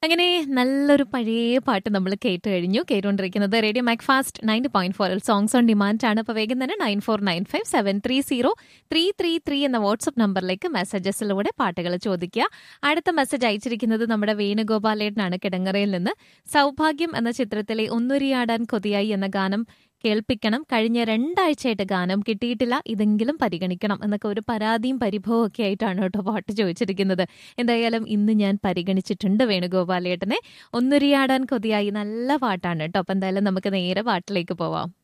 അങ്ങനെ നല്ലൊരു പഴയ പാട്ട് നമ്മൾ കേട്ട് കഴിഞ്ഞു കേട്ടുകൊണ്ടിരിക്കുന്നത് radio Mac fast ninety point ഫോറിൽ സോങ്സ് ഓൺ ഡിമാൻഡ് ആണ് അപ്പോൾ വേഗം തന്നെ nine four nine five seven three zero three three three എന്ന വാട്സപ്പ് നമ്പറിലേക്ക് മെസ്സേജസിലൂടെ പാട്ടുകൾ ചോദിക്കുക അടുത്ത മെസ്സേജ് അയച്ചിരിക്കുന്നത് നമ്മുടെ വേണുഗോപാലേട്ടനാണ് കിടങ്ങറയിൽ നിന്ന് സൗഭാഗ്യം എന്ന ചിത്രത്തിലെ ഒന്നുരിയാടാൻ കൊതിയായി എന്ന ഗാനം കേൾപ്പിക്കണം കഴിഞ്ഞ രണ്ടാഴ്ചയായിട്ട് ഗാനം കിട്ടിയിട്ടില്ല ഇതെങ്കിലും പരിഗണിക്കണം എന്നൊക്കെ ഒരു പരാതിയും പരിഭവവും ഒക്കെ ആയിട്ടാണ് കേട്ടോ പാട്ട് ചോദിച്ചിരിക്കുന്നത് എന്തായാലും ഇന്ന് ഞാൻ പരിഗണിച്ചിട്ടുണ്ട് വേണുഗോപാലേട്ടനെ ഒന്നുരിയാടാൻ കൊതിയായി നല്ല പാട്ടാണ് കേട്ടോ അപ്പം എന്തായാലും നമുക്ക് നേരെ പാട്ടിലേക്ക് പോവാം